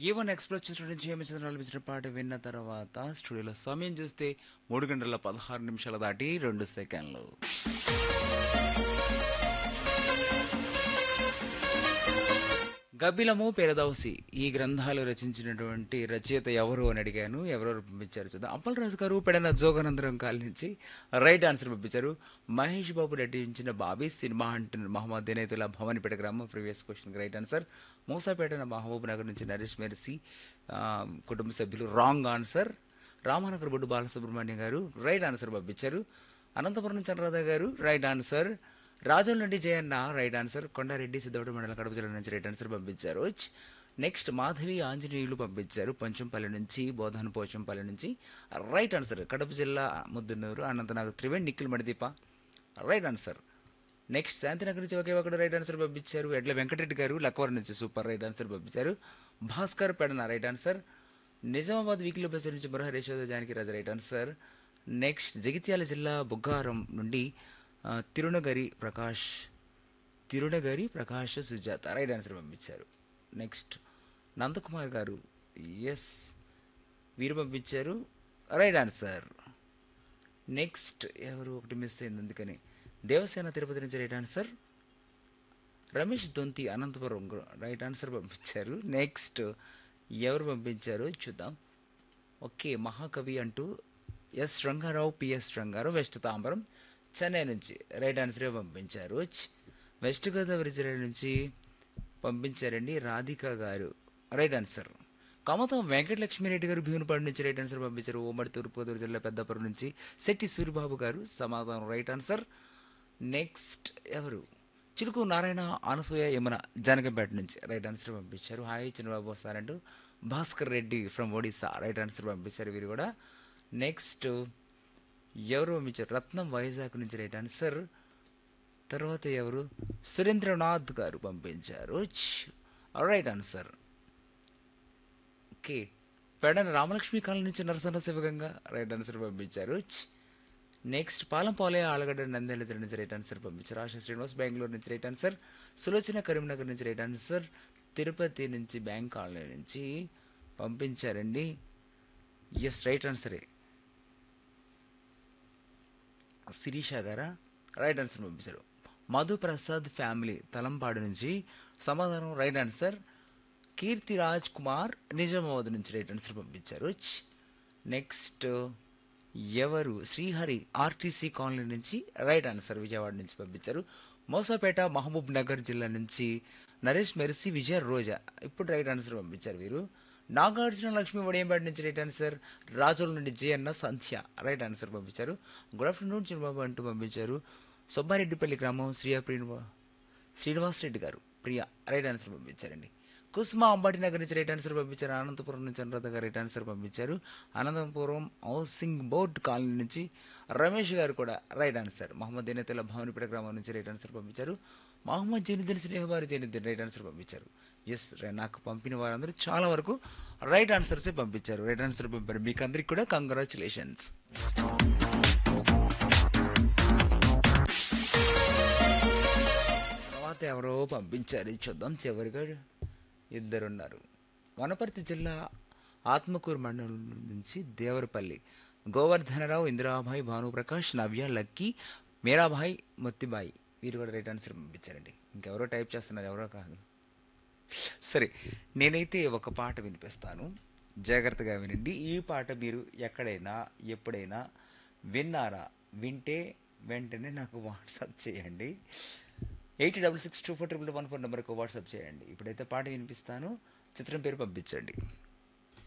A1 express చూసినట్టు ఏమిచ్చిన అనిపించిన పాట విన్న తర్వాత స్టూడియోలో సమయం చూస్తే మూడు గంటల పదహారు నిమిషాల దాటి రెండు సెకండ్లు గబ్బిలము పెరదౌసి ఈ గ్రంథాలు రచించినటువంటి రచయిత ఎవరు అని అడిగాను ఎవరెవరు పంపించారు చూద్దాం అప్పలరాజు గారు పెడన జోగానందరం కాలి నుంచి రైట్ ఆన్సర్ పంపించారు మహేష్ బాబు నటించిన బాబీ సినిమా అంటున్న మహమ్మద్ దినేతుల భవానిపేట గ్రామం previous question right answer Musapeta Mahabub Nagar నుంచి నరేష్ మెర్సీ ఆ, కుటుంబ సభ్యులు wrong answer Ramanagar Boddu Balasubrahmanyam garu right answer పంపించారు అనంతపురం నుంచి అనురాధ గారు రైట్ ఆన్సర్ రాజుల నుండి జయన్న రైట్ ఆన్సర్ కొండారెడ్డి సిద్ధవట మండల కడప జిల్లా నుంచి రైట్ ఆన్సర్ పంపించారు నెక్స్ట్ మాధవి ఆంజనేయులు పంపించారు పంచంపల్లి నుంచి బోధన పోచంపల్లి నుంచి రైట్ ఆన్సర్ కడప జిల్లా Muddanur Anantnag Triveni Nikhil Manideepa right answer next Shantinagar నుంచి ఒకే ఒకటి రైట్ ఆన్సర్ పంపించారు ఎడ్ల వెంకటరెడ్డి గారు లక్వర్ నుంచి సూపర్ రైట్ ఆన్సర్ పంపించారు భాస్కర్ పెడన రైట్ ఆన్సర్ నిజామాబాద్ వీక్లీ బస్ నుంచి Murahari Yashoda Janaki Raju right answer next Jagtial జిల్లా బుగ్గారం నుండి ఆ, తిరునగరి ప్రకాష్ తిరునగరి ప్రకాష్ సుజాత రైట్ ఆన్సర్ పంపించారు నెక్స్ట్ నందకుమార్ గారు ఎస్ వీరు పంపించారు రైట్ ఆన్సర్ నెక్స్ట్ ఎవరు ఒకటి మిస్ అయింది అందుకని దేవసేన తిరుపతి నుంచి రైట్ ఆన్సర్ రమేష్ దొంతి అనంతపురం గ్ర- రైట్ ఆన్సర్ పంపించారు నెక్స్ట్ ఎవరు పంపించారు చూద్దాం ఓకే మహాకవి అంటూ S Rangarao PS Rangarao west Tambaram Chennai నుంచి రైట్ ఆన్సరే పంపించారు ఛ్, వెస్ట్ గోదావరి జిల్లా నుంచి పంపించారండి రాధిక గారు రైట్ ఆన్సర్ కమతం వెంకటలక్ష్మిరెడ్డి గారు భీమునిపాడు నుంచి రైట్ ఆన్సర్ పంపించారు ఉమ్మడి తూర్పుగోదావరి జిల్లా పెద్దపురం నుంచి శెట్టి సూరిబాబు గారు సమాధానం రైట్ ఆన్సర్ నెక్స్ట్ ఎవరు చిలుకు నారాయణ అనసూయ యమున జనకంపేట నుంచి రైట్ ఆన్సర్ పంపించారు హాయ్ చిన్నబాబు సార్ అంటూ Bhaskar Reddy from Odisha right answer పంపించారు వీరు కూడా నెక్స్ట్ ఎవరు పంపించారు రత్నం వైజాగ్ నుంచి రైట్ ఆన్సర్ తర్వాత ఎవరు సురేంద్రనాథ్ గారు పంపించారు right answer okay Pedana Ramalakshmi colony నుంచి నరసన శివగంగా రైట్ ఆన్సర్ పంపించారు నెక్స్ట్ పాలంపాలే ఆలగడ్డ నంద్యాల జిల్లా నుంచి రైట్ ఆన్సర్ పంపించారు ఆశా శ్రీనివాస్ బెంగళూరు నుంచి రైట్ ఆన్సర్ సులోచన కరీంనగర్ నుంచి రైట్ ఆన్సర్ తిరుపతి నుంచి బ్యాంక్ కాలనీ నుంచి పంపించారండి ఎస్ రైట్ ఆన్సరే శిరీష గారా రైట్ ఆన్సర్ పంపించారు మధు ప్రసాద్ ఫ్యామిలీ తలంపాడు నుంచి సమాధానం రైట్ ఆన్సర్ కీర్తి రాజ్ కుమార్ నిజామాబాద్ నుంచి రైట్ ఆన్సర్ పంపించారు నెక్స్ట్ ఎవరు శ్రీహరి ఆర్టీసీ కాలనీ నుంచి రైట్ ఆన్సర్ విజయవాడ నుంచి పంపించారు మోసాపేట మహబూబ్ నగర్ జిల్లా నుంచి నరేష్ మెర్సీ విజయ రోజా ఇప్పుడు రైట్ ఆన్సర్ పంపించారు వీరు నాగార్జున లక్ష్మి వడియంపేట నుంచి రైట్ ఆన్సర్ రాజుల నుండి జయన్న సంధ్య రైట్ ఆన్సర్ పంపించారు గుడ్ ఆఫ్టర్నూన్ చిన్నబాబు అంటూ పంపించారు సుబ్బారెడ్డిపల్లి గ్రామం శ్రీయా ప్రియ శ్రీనివాస్ రెడ్డి గారు ప్రియా రైట్ ఆన్సర్ పంపించారండి కుసుమ అంబాటి నగర్ నుంచి రైట్ ఆన్సర్ పంపించారు అనంతపురం నుంచి అనురాధ గారు రైట్ ఆన్సర్ పంపించారు అనంతపురం హౌసింగ్ బోర్డ్ కాలనీ నుంచి రమేష్ గారు కూడా రైట్ ఆన్సర్ మహమ్మద్ దినతుల భవనిపేట గ్రామం నుంచి రైట్ ఆన్సర్ పంపించారు మహమ్మద్ జనిదిన్ స్నేహవారి జనిదిన్ రైట్ ఆన్సర్ పంపించారు ఎస్ నాకు పంపిన వారందరూ చాలా వరకు రైట్ ఆన్సర్సే పంపించారు రైట్ ఆన్సర్ పంపారు మీకు అందరికి కూడా కంగ్రాచులేషన్స్ తర్వాత ఎవరో పంపించారు చూద్దాం చివరిగా ఇద్దరున్నారు వనపర్తి జిల్లా ఆత్మకూరు మండలం నుంచి దేవరపల్లి గోవర్ధనరావు ఇందిరాబాయి భానుప్రకాష్ నవ్య లక్కీ మీరాబాయి మొత్తిబాయి వీరు కూడా రైట్ ఆన్సర్ పంపించారండి ఇంకెవరో టైప్ చేస్తున్నారు ఎవరో కాదు సరే నేనైతే ఒక పాట వినిపిస్తాను జాగ్రత్తగా వినండి ఈ పాట మీరు ఎక్కడైనా ఎప్పుడైనా విన్నారా వింటే వెంటనే నాకు వాట్సాప్ చేయండి eight double six two four triple one four నెంబర్కి వాట్సాప్ చేయండి ఇప్పుడైతే పాట వినిపిస్తాను చిత్రం పేరు పంపించండి